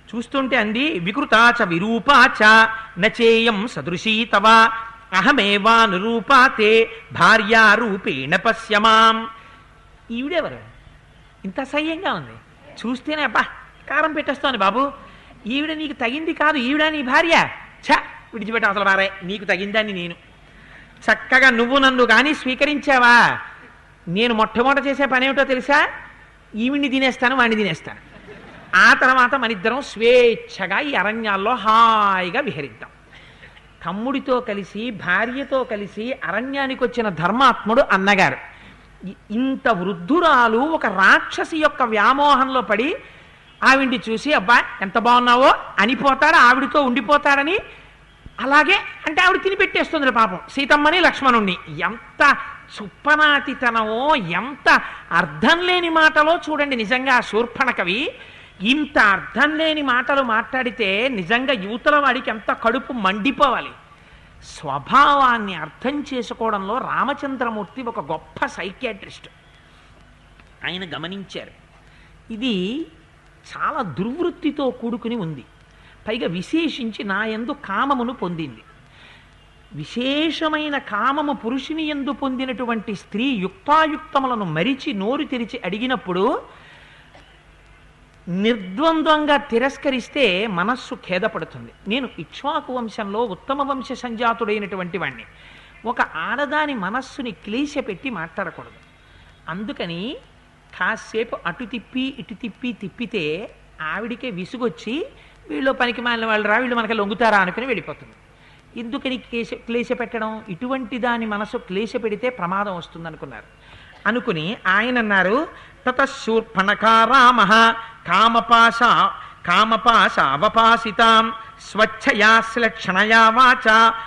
చూస్తుంటే అంది వికృతాచ విరూపాచ నచేయం సదృశీ తవ అహమేవానురూపాతే భార్యారూపేణ పశ్యమాం ఈవిడెవరు ఇంత అసహ్యంగా ఉంది చూస్తేనే అబ్బా కారం పెట్టేస్తోంది బాబు ఈవిడ నీకు తగింది కాదు ఈవిడ నీ భార్య ఛ విడిచిపెట్ట అసలు బారే నీకు తగిందని నేను చక్కగా నువ్వు నన్ను కానీ స్వీకరించావా నేను మొట్టమొదట చేసే పని ఏమిటో తెలుసా ఈవిడ్ని తినేస్తాను వాడిని తినేస్తాను ఆ తర్వాత మనిద్దరం స్వేచ్ఛగా ఈ అరణ్యాల్లో హాయిగా విహరిద్దాం తమ్ముడితో కలిసి భార్యతో కలిసి అరణ్యానికి వచ్చిన ధర్మాత్ముడు అన్నగారు ఇ- ఇంత వృద్ధురాలు ఒక రాక్షసి యొక్క వ్యామోహంలో పడి ఆవిడ్ని చూసి అబ్బా ఎంత బాగున్నావో అనిపోతాడు ఆవిడతో ఉండిపోతాడని అలాగే అంటే ఆవిడ తిని పెట్టేస్తుంది పాపం సీతమ్మని లక్ష్మణుణ్ణి ఎంత చుప్పనాతితనమో ఎంత అర్థం లేని మాటలో చూడండి నిజంగా ఆ శూర్పణకవి ఇంత అర్థం లేని మాటలు మాట్లాడితే నిజంగా యువతల వాడికి ఎంత కడుపు మండిపోవాలి స్వభావాన్ని అర్థం చేసుకోవడంలో రామచంద్రమూర్తి ఒక గొప్ప సైకియాట్రిస్ట్ ఆయన గమనించారు ఇది చాలా దుర్వృత్తితో కూడుకుని ఉంది పైగా విశేషించి నా యందు కామమును పొందింది విశేషమైన కామము పురుషుని ఎందు పొందినటువంటి స్త్రీ యుక్తాయుక్తములను మరిచి నోరు తెరిచి అడిగినప్పుడు నిర్ద్వంద్వంగా తిరస్కరిస్తే మనస్సు ఖేదపడుతుంది నేను ఇక్ష్వాకు వంశంలో ఉత్తమ వంశ సంజాతుడైనటువంటి వాణ్ణి ఒక ఆడదాని మనస్సుని క్లేశపెట్టి మాట్లాడకూడదు అందుకని కాసేపు అటు తిప్పి ఇటు తిప్పి తిప్పితే ఆవిడికే విసుగొచ్చి వీళ్ళు పనికి మాలిన వాళ్ళు రా వీళ్ళు మనకి లొంగుతారా అనుకుని వెళ్ళిపోతుంది ఎందుకని క్లేశ క్లేశ పెట్టడం ఇటువంటి దాని మనసు క్లేశ పెడితే ప్రమాదం వస్తుంది అనుకున్నారు అనుకుని ఆయన అన్నారు తతశూర్పణకారామ కామపాశ కామపాశావపాసితాం స్వచ్ఛయా శ్లక్షణయా వాచ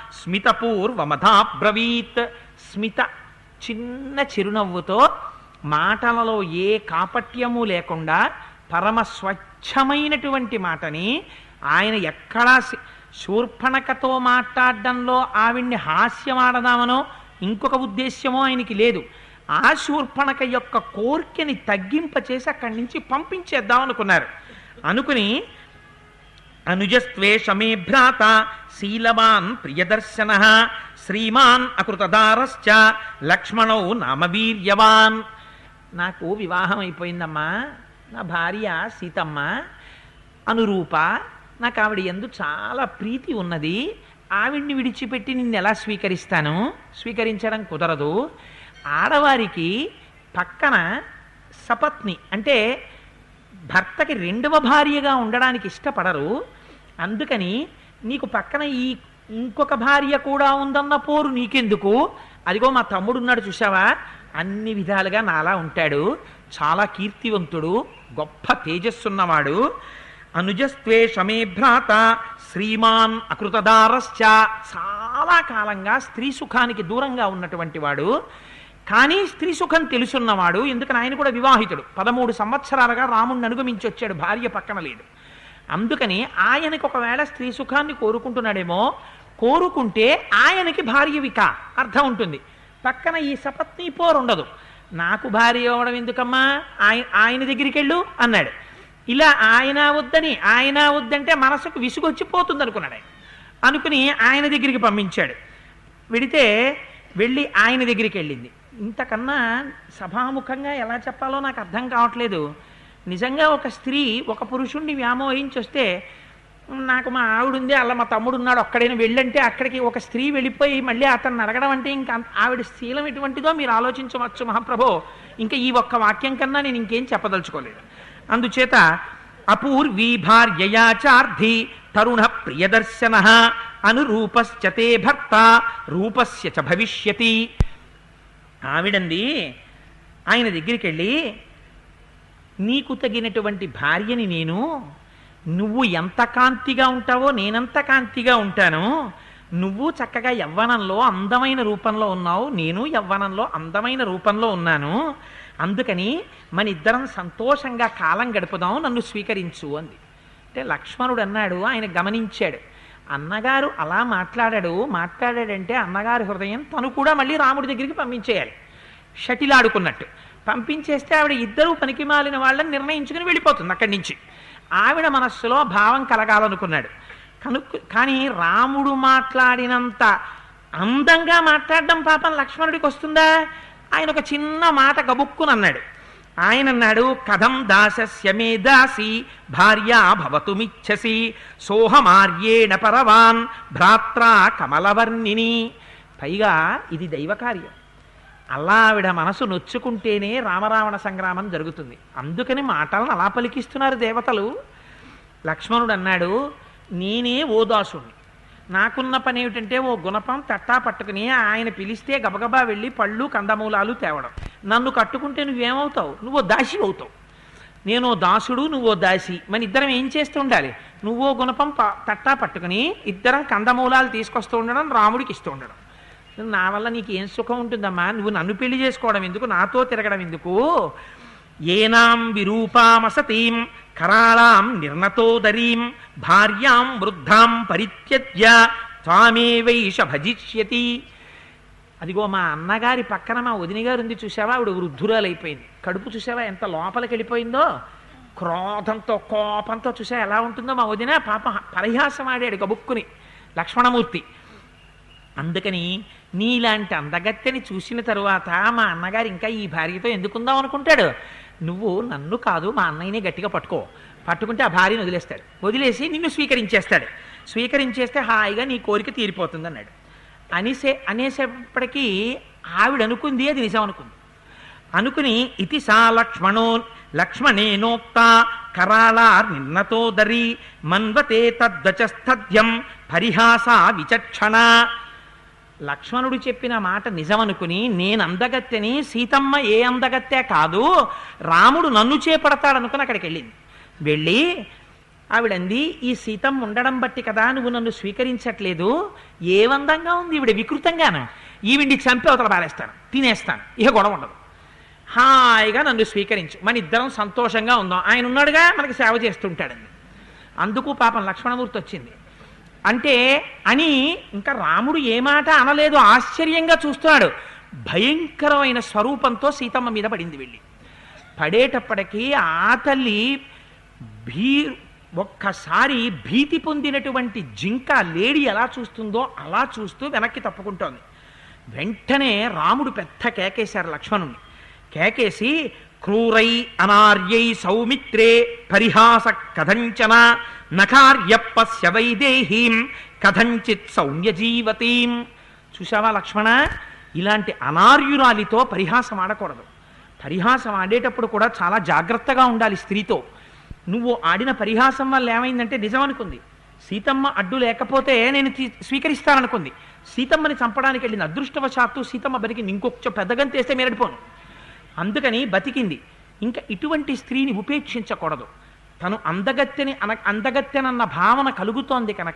స్మితపూర్వమధాబ్రవీత్ స్మిత చిన్న చిరునవ్వుతో మాటలలో ఏ కాపట్యము లేకుండా పరమ స్వచ్ఛమైనటువంటి మాటని ఆయన ఎక్కడా సి- శూర్పణకతో మాట్లాడడంలో ఆవిడ్ని హాస్యమాడదామనో ఇంకొక ఉద్దేశ్యమో ఆయనకి లేదు ఆ శూర్పణక యొక్క కోర్కెని తగ్గింపచేసి అక్కడి నుంచి పంపించేద్దాం అనుకున్నారు అనుకుని అనుజస్త్వేషమే భ్రాత శీలవాన్ ప్రియదర్శన శ్రీమాన్ అకృతదారశ్చ లక్ష్మణౌ నామవీర్యవాన్ నాకు వివాహం అయిపోయిందమ్మా నా భార్య సీతమ్మ అనురూప నాకు ఆవిడ ఎందు చాలా ప్రీతి ఉన్నది ఆవిడ్ని విడిచిపెట్టి నిన్ను ఎలా స్వీకరిస్తాను స్వీకరించడం కుదరదు ఆడవారికి పక్కన సపత్ని అంటే భర్తకి రెండవ భార్యగా ఉండడానికి ఇష్టపడరు అందుకని నీకు పక్కన ఈ ఇంకొక భార్య కూడా ఉందన్న పోరు నీకెందుకు అదిగో మా తమ్ముడు ఉన్నాడు చూసావా అన్ని విధాలుగా నాలా ఉంటాడు చాలా కీర్తివంతుడు గొప్ప తేజస్సున్నవాడు అనుజస్త్వే షమే భ్రాత శ్రీమాన్ అకృతదారశ్చ చాలా కాలంగా స్త్రీ సుఖానికి దూరంగా ఉన్నటువంటి వాడు కానీ స్త్రీ సుఖం తెలుసున్నవాడు ఎందుకని ఆయన కూడా వివాహితుడు పదమూడు సంవత్సరాలుగా రాముణ్ణి అనుగమించి వచ్చాడు భార్య పక్కన లేదు అందుకని ఆయనకి ఒకవేళ స్త్రీ సుఖాన్ని కోరుకుంటున్నాడేమో కోరుకుంటే ఆయనకి భార్యవిక అర్థం ఉంటుంది పక్కన ఈ సపత్ని పోరు ఉండదు నాకు భార్య అవ్వడం ఎందుకమ్మా ఆయన ఆయన దగ్గరికి వెళ్ళు అన్నాడు ఇలా ఆయన వద్దని ఆయన వద్దంటే మనసుకు విసుగొచ్చి పోతుంది అనుకున్నాడు ఆయన అనుకుని ఆయన దగ్గరికి పంపించాడు వెడితే వెళ్ళి ఆయన దగ్గరికి వెళ్ళింది ఇంతకన్నా సభాముఖంగా ఎలా చెప్పాలో నాకు అర్థం కావట్లేదు నిజంగా ఒక స్త్రీ ఒక పురుషుణ్ణి వ్యామోహించి వస్తే నాకు మా ఆవిడ ఉంది అలా మా తమ్ముడు ఉన్నాడు ఒక్కడైనా వెళ్ళంటే అక్కడికి ఒక స్త్రీ వెళ్ళిపోయి మళ్ళీ అతన్ని అడగడం అంటే ఇంకా అంత- ఆవిడ శీలం ఎటువంటిదో మీరు ఆలోచించవచ్చు మహాప్రభో ఇంకా ఈ ఒక్క వాక్యం కన్నా నేను ఇంకేం చెప్పదలుచుకోలేదు అందుచేత అపూర్వీ భార్యయాచార్థి తరుణ ప్రియదర్శన అనురూపశ్చ తే భర్త రూపస్య చ భవిష్యతి ఆవిడంది ఆయన దగ్గరికి వెళ్ళి నీకు తగినటువంటి భార్యని నేను నువ్వు ఎంత కాంతిగా ఉంటావో నేనంత కాంతిగా ఉంటాను నువ్వు చక్కగా యవ్వనంలో అందమైన రూపంలో ఉన్నావు నేను యవ్వనంలో అందమైన రూపంలో ఉన్నాను అందుకని మన ఇద్దరం సంతోషంగా కాలం గడుపుదాం నన్ను స్వీకరించు అంది అంటే లక్ష్మణుడు అన్నాడు ఆయన గమనించాడు అన్నగారు అలా మాట్లాడాడు మాట్లాడాడంటే అన్నగారి హృదయం తను కూడా మళ్ళీ రాముడి దగ్గరికి పంపించేయాలి షటిల్ ఆడుకున్నట్టు పంపించేస్తే ఆవిడ ఇద్దరు పనికి మాలిన వాళ్ళని నిర్ణయించుకుని వెళ్ళిపోతుంది అక్కడి నుంచి ఆవిడ మనస్సులో భావం కలగాలనుకున్నాడు కనుక్ కానీ రాముడు మాట్లాడినంత అందంగా మాట్లాడడం పాపం లక్ష్మణుడికి వస్తుందా ఆయన ఒక చిన్న మాట గబుక్కునన్నాడు ఆయన అన్నాడు కథం దాసస్య మే దాసి భార్యా భవతుమిచ్చసి సోహమార్యేణ పరవాన్ భ్రాత్రా కమలవర్ణిని పైగా ఇది దైవకార్యం అలా ఆవిడ మనసు నొచ్చుకుంటేనే రామరావణ సంగ్రామం జరుగుతుంది అందుకని మాటలను అలా పలికిస్తున్నారు దేవతలు లక్ష్మణుడు అన్నాడు నేనే ఓ దాసుణ్ణి నాకున్న పని ఏమిటంటే ఓ గుణపం తట్టా పట్టుకుని ఆయన పిలిస్తే గబగబా వెళ్ళి పళ్ళు కందమూలాలు తేవడం నన్ను కట్టుకుంటే నువ్వేమవుతావు నువ్వు దాసి అవుతావు నేను ఓ దాసుడు నువ్వో దాసి మన ఇద్దరం ఏం చేస్తూ ఉండాలి నువ్వో గుణపం ప- తట్టా పట్టుకుని ఇద్దరం కందమూలాలు తీసుకొస్తూ ఉండడం రాముడికి ఇస్తూ ఉండడం నా వల్ల నీకు ఏం సుఖం ఉంటుందమ్మా నువ్వు నన్ను పెళ్లి చేసుకోవడం ఎందుకు నాతో తిరగడం ఎందుకు ఏనాం విరూపామసతీం కరాళాం నిర్ణతోదరీం భార్యాం వృద్ధాం పరిత్యజ్య త్వామేవైష భజిష్యతి అదిగో మా అన్నగారి పక్కన మా వదిన గారు ఉంది చూసావా ఆవిడ వృద్ధురాలైపోయింది కడుపు చూసావా ఎంత లోపలికి వెళ్ళిపోయిందో క్రోధంతో కోపంతో చూసా ఎలా ఉంటుందో మా వదిన పాప పరిహాసం ఆడాడు గబుక్కుని లక్ష్మణమూర్తి అందుకని నీలాంటి అందగత్తెని చూసిన తరువాత మా అన్నగారు ఇంకా ఈ భార్యతో ఎందుకుందాం అనుకుంటాడు నువ్వు నన్ను కాదు మా అన్నయ్యనే గట్టిగా పట్టుకో పట్టుకుంటే ఆ భార్యను వదిలేస్తాడు వదిలేసి నిన్ను స్వీకరించేస్తాడు స్వీకరించేస్తే హాయిగా నీ కోరిక తీరిపోతుంది అన్నాడు అనేసే అనేసేపటికీ ఆవిడ అనుకుంది అది నిజం అనుకుంది అనుకుని ఇతి సా లక్ష్మణో లక్ష్మణేనోక్త కరాళార్ నిన్నతోదరి మన్వతే తద్వచస్థద్యం పరిహాస విచక్షణ లక్ష్మణుడు చెప్పిన మాట నిజమనుకుని నేను అందగత్తెని సీతమ్మ ఏ అందగత్తె కాదు రాముడు నన్ను చేపడతాడనుకుని అక్కడికి వెళ్ళింది వెళ్ళి ఆవిడంది ఈ సీతమ్మ ఉండడం బట్టి కదా నువ్వు నన్ను స్వీకరించట్లేదు ఏవందంగా ఉంది ఈవిడ వికృతంగాను ఈవిడ్ని చంపి అవతల పారేస్తాను తినేస్తాను ఇక గొడవ ఉండదు హాయిగా నన్ను స్వీకరించు మన ఇద్దరం సంతోషంగా ఉందాం ఆయన ఉన్నాడుగా మనకి సేవ చేస్తుంటాడండి అందుకు పాపం లక్ష్మణమూర్తి వచ్చింది అంటే అని ఇంకా రాముడు ఏ మాట అనలేదు ఆశ్చర్యంగా చూస్తున్నాడు భయంకరమైన స్వరూపంతో సీతమ్మ మీద పడింది వెళ్ళి పడేటప్పటికీ ఆ తల్లి భీ ఒక్కసారి భీతి పొందినటువంటి జింక లేడి ఎలా చూస్తుందో అలా చూస్తూ వెనక్కి తప్పుకుంటోంది వెంటనే రాముడు పెద్ద కేకేశారు లక్ష్మణుణ్ణి కేకేసి క్రూరై అనార్యై సౌమిత్రే పరిహాస కథంచన నకార్యప్పస్య వైదేహీం కథంచిత్ సౌమ్యజీవతీం చూసావా లక్ష్మణ ఇలాంటి అనార్యురాలితో పరిహాసం ఆడకూడదు పరిహాసం ఆడేటప్పుడు కూడా చాలా జాగ్రత్తగా ఉండాలి స్త్రీతో నువ్వు ఆడిన పరిహాసం వల్ల ఏమైందంటే నిజం అనుకుంది సీతమ్మ అడ్డు లేకపోతే నేను తీ- స్వీకరిస్తాననుకుంది సీతమ్మని చంపడానికి వెళ్ళిన అదృష్టవశాత్తు సీతమ్మ బతికింది ఇంకొక పెద్దగంతేస్తే మేరడిపోను అందుకని బతికింది ఇంకా ఇటువంటి స్త్రీని ఉపేక్షించకూడదు తను అందగత్తెని అన అందగత్తెనన్న భావన కలుగుతోంది కనుక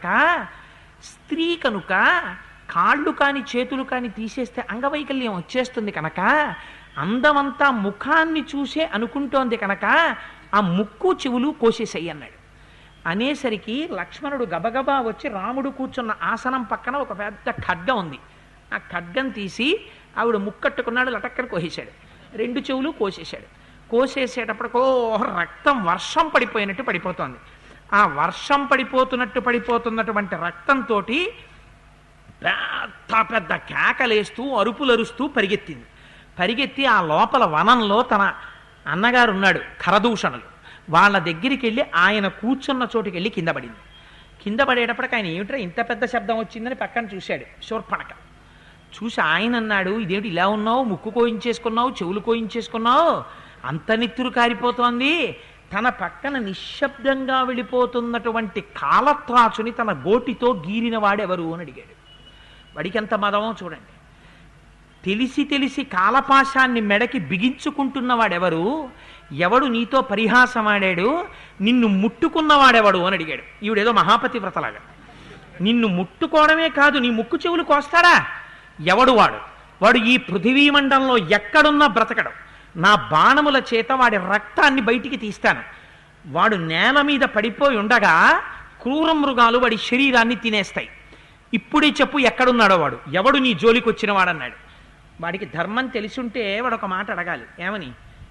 స్త్రీ కనుక కాళ్ళు కాని చేతులు కాని తీసేస్తే అంగవైకల్యం వచ్చేస్తుంది కనుక అందమంతా ముఖాన్ని చూసే అనుకుంటోంది కనుక ఆ ముక్కు చెవులు కోసేసేయి అన్నాడు అనేసరికి లక్ష్మణుడు గబగబా వచ్చి రాముడు కూర్చున్న ఆసనం పక్కన ఒక పెద్ద ఖడ్గం ఉంది ఆ ఖడ్గం తీసి ఆవిడ ముక్కట్టుకున్నాడు లటక్కన కోసేశాడు రెండు చెవులు కోసేశాడు కోసేసేటప్పటికో రక్తం వర్షం పడిపోయినట్టు పడిపోతోంది ఆ వర్షం పడిపోతున్నట్టు పడిపోతున్నటువంటి రక్తంతో పెద్ద పెద్ద కేకలేస్తూ అరుపులరుస్తూ పరిగెత్తింది పరిగెత్తి ఆ లోపల వనంలో తన అన్నగారు ఉన్నాడు ఖరదూషణులు వాళ్ళ దగ్గరికి వెళ్ళి ఆయన కూర్చున్న చోటుకి వెళ్ళి కింద పడింది కింద పడేటప్పటికి ఆయన ఏమిట్రా ఇంత పెద్ద శబ్దం వచ్చిందని పక్కన చూశాడు శూర్పణక చూసి ఆయన అన్నాడు ఇదేమిటి ఇలా ఉన్నావు ముక్కు కోయించేసుకున్నావు చెవులు కోయించేసుకున్నావు అంత నెత్తురు కారిపోతోంది తన పక్కన నిశ్శబ్దంగా వెళ్ళిపోతున్నటువంటి కాలత్రాచుని తన గోటితో గీరిన వాడెవరు అని అడిగాడు వాడికి ఎంత మదమో చూడండి తెలిసి తెలిసి కాలపాశాన్ని మెడకి బిగించుకుంటున్నవాడెవరు ఎవడు నీతో పరిహాసమాడాడు నిన్ను ముట్టుకున్నవాడెవడు అని అడిగాడు ఈవిడేదో మహాపతి వ్రతలాగా నిన్ను ముట్టుకోవడమే కాదు నీ ముక్కు చెవులు కోస్తాడా ఎవడు వాడు వాడు ఈ పృథివీ మండలంలో ఎక్కడున్నా బ్రతకడం నా బాణముల చేత వాడి రక్తాన్ని బయటికి తీస్తాను వాడు నేల మీద పడిపోయి ఉండగా క్రూర మృగాలు వాడి శరీరాన్ని తినేస్తాయి ఇప్పుడే చెప్పు ఎక్కడున్నాడో వాడు ఎవడు నీ జోలికి వచ్చిన వాడన్నాడు వాడికి ధర్మం తెలిసుంటే వాడు ఒక మాట అడగాలి ఏమని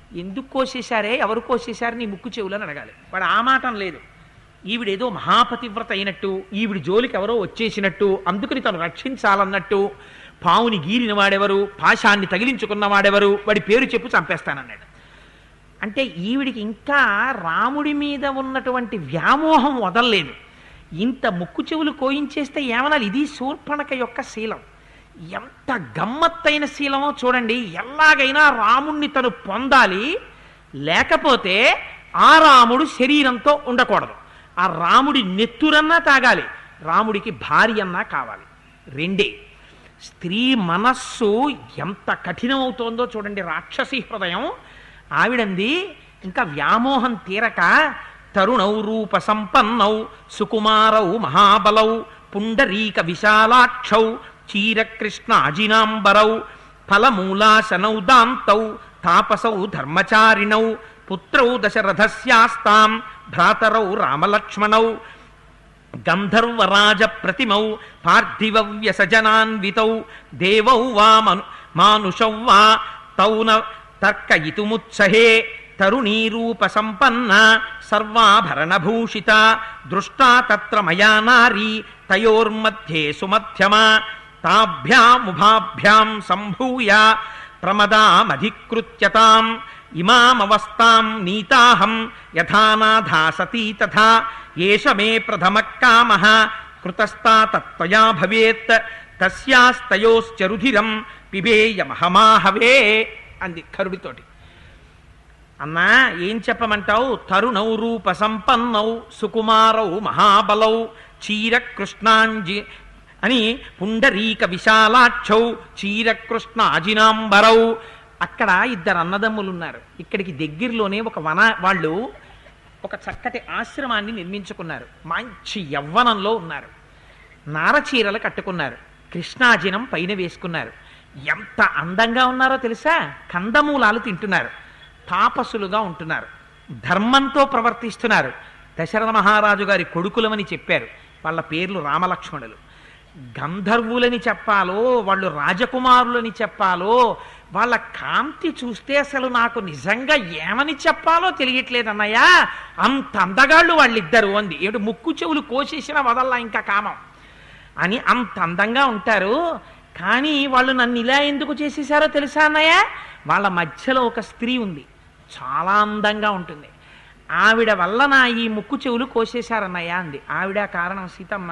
ఎందుకు కోసేశారే ఎవరు కోసేశారు నీ ముక్కు చెవులని అడగాలి వాడు ఆ మాటం లేదు ఈవిడేదో మహాపతివ్రత అయినట్టు ఈవిడి జోలికి ఎవరో వచ్చేసినట్టు అందుకని తను రక్షించాలన్నట్టు పావుని గీరిన వాడెవరు పాశాన్ని తగిలించుకున్న వాడెవరు వాడి పేరు చెప్పు చంపేస్తానన్నాడు అంటే ఈవిడికి ఇంకా రాముడి మీద ఉన్నటువంటి వ్యామోహం వదలలేదు ఇంత ముక్కు చెవులు కోయించేస్తే ఏమనాలి ఇది శూర్పణక యొక్క శీలం ఎంత గమ్మత్తైన శీలమో చూడండి ఎలాగైనా రాముణ్ణి తను పొందాలి లేకపోతే ఆ రాముడు శరీరంతో ఉండకూడదు ఆ రాముడి నెత్తురన్నా తాగాలి రాముడికి భార్య అన్నా కావాలి రెండే స్త్రీ మనస్సు ఎంత కఠినమవుతోందో చూడండి రాక్షసి హృదయం ఆవిడంది ఇంకా వ్యామోహం తీరక తరుణౌ రూప సంపన్నౌ సుకుమారౌ మహాబలౌ పుండరీక విశాలాక్షౌ చీరకృష్ణాజినాంబరౌ ఫలమూలాశనౌ దాంతౌ తాపసౌ ధర్మచారిణౌ పుత్రౌ దశరథస్యాస్తాం భ్రాతరౌ రామలక్ష్మణౌ గంధర్వరాజ ప్రతిమౌ పార్థివ వ్యసజనాన్వితౌ దేవౌ వా మను మానుషౌ వా తౌన తర్కయితుముత్సహే తరుణీరూప సంపన్న సర్వాభరణభూషిత దృష్టా తత్ర మయా నారీ తయోర్మధ్యే సుమధ్యమా తాభ్యాముభాభ్యాం సంభూయ ప్రమదామధికృత్యతాం ఇమామవస్తాం నీతాహం యథానాథా సతీ తథా ఏష మే ప్రథమ కామ కృతస్థా తత్వయా భవేత్ తస్యాస్తయోశ్చరుధిరం పిబేయమహమాహవే అంది కరుడితోటి అన్నా ఏం చెప్పమంటావు తరుణౌ రూప సంపన్నౌ సుకుమారౌ మహాబలౌ చీర కృష్ణాంజి అని పుండరీక విశాలాక్షౌ చీర కృష్ణ అజినాంబరౌ అక్కడ ఇద్దరు అన్నదమ్ములు ఉన్నారు ఇక్కడికి దగ్గరలోనే ఒక వన వాళ్ళు ఒక చక్కటి ఆశ్రమాన్ని నిర్మించుకున్నారు మంచి యవ్వనంలో ఉన్నారు నారచీరలు కట్టుకున్నారు కృష్ణాజినం పైన వేసుకున్నారు ఎంత అందంగా ఉన్నారో తెలుసా కందమూలాలు తింటున్నారు తాపసులుగా ఉంటున్నారు ధర్మంతో ప్రవర్తిస్తున్నారు దశరథ మహారాజు గారి కొడుకులమని చెప్పారు వాళ్ళ పేర్లు రామలక్ష్మణులు గంధర్వులని చెప్పాలో వాళ్ళు రాజకుమారులని చెప్పాలో వాళ్ళ కాంతి చూస్తే అసలు నాకు నిజంగా ఏమని చెప్పాలో తెలియట్లేదు అన్నయ్య అంత అందగాళ్ళు వాళ్ళిద్దరు అంది ఏమిటి ముక్కు చెవులు కోసేసిన వదల్లా ఇంకా కామం అని అంత అందంగా ఉంటారు కానీ వాళ్ళు నన్ను ఇలా ఎందుకు చేసేసారో తెలుసా అన్నయ్య వాళ్ళ మధ్యలో ఒక స్త్రీ ఉంది చాలా అందంగా ఉంటుంది ఆవిడ వల్ల నా ఈ ముక్కు చెవులు కోసేశారన్నయ్య అంది ఆవిడ కారణం సీతమ్మ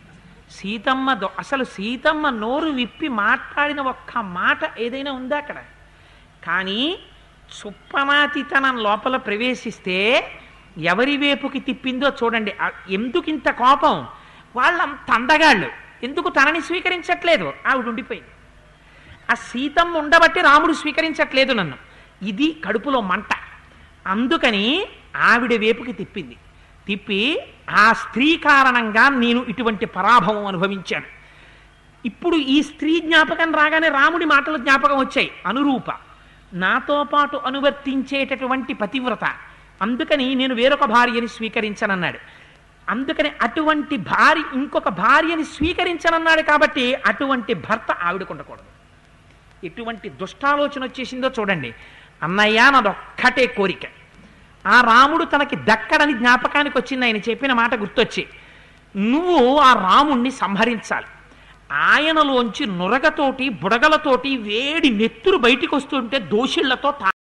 సీతమ్మ దొ- అసలు సీతమ్మ నోరు విప్పి మాట్లాడిన ఒక్క మాట ఏదైనా ఉందా అక్కడ కానీ సుప్పనాతితనం లోపల ప్రవేశిస్తే ఎవరి వైపుకి తిప్పిందో చూడండి ఆ- ఎందుకు ఇంత కోపం వాళ్ళంత అందగాళ్ళు ఎందుకు తనని స్వీకరించట్లేదు ఆవిడ ఉండిపోయింది ఆ సీతమ్మ ఉండబట్టి రాముడు స్వీకరించట్లేదు నన్ను ఇది కడుపులో మంట అందుకని ఆవిడ వైపుకి తిప్పింది తిప్పి ఆ స్త్రీ కారణంగా నేను ఇటువంటి పరాభవం అనుభవించాను ఇప్పుడు ఈ స్త్రీ జ్ఞాపకం రాగానే రాముడి మాటలు జ్ఞాపకం వచ్చాయి అనురూప నాతో పాటు అనువర్తించేటటువంటి పతివ్రత అందుకని నేను వేరొక భార్యని స్వీకరించనన్నాడు అందుకని అటువంటి భార్య ఇంకొక భార్యని స్వీకరించనన్నాడు కాబట్టి అటువంటి భర్త ఆవిడకు ఉండకూడదు ఎటువంటి దుష్టాలోచన వచ్చేసిందో చూడండి అన్నయ్య నాదొక్కటే కోరిక ఆ రాముడు తనకి దక్కడని జ్ఞాపకానికి వచ్చింది ఆయన చెప్పిన మాట గుర్తొచ్చి నువ్వు ఆ రాముణ్ణి సంహరించాలి ఆయనలోంచి నురగతోటి బుడగలతోటి వేడి నెత్తురు బయటికి వస్తుంటే దోషిళ్లతో తా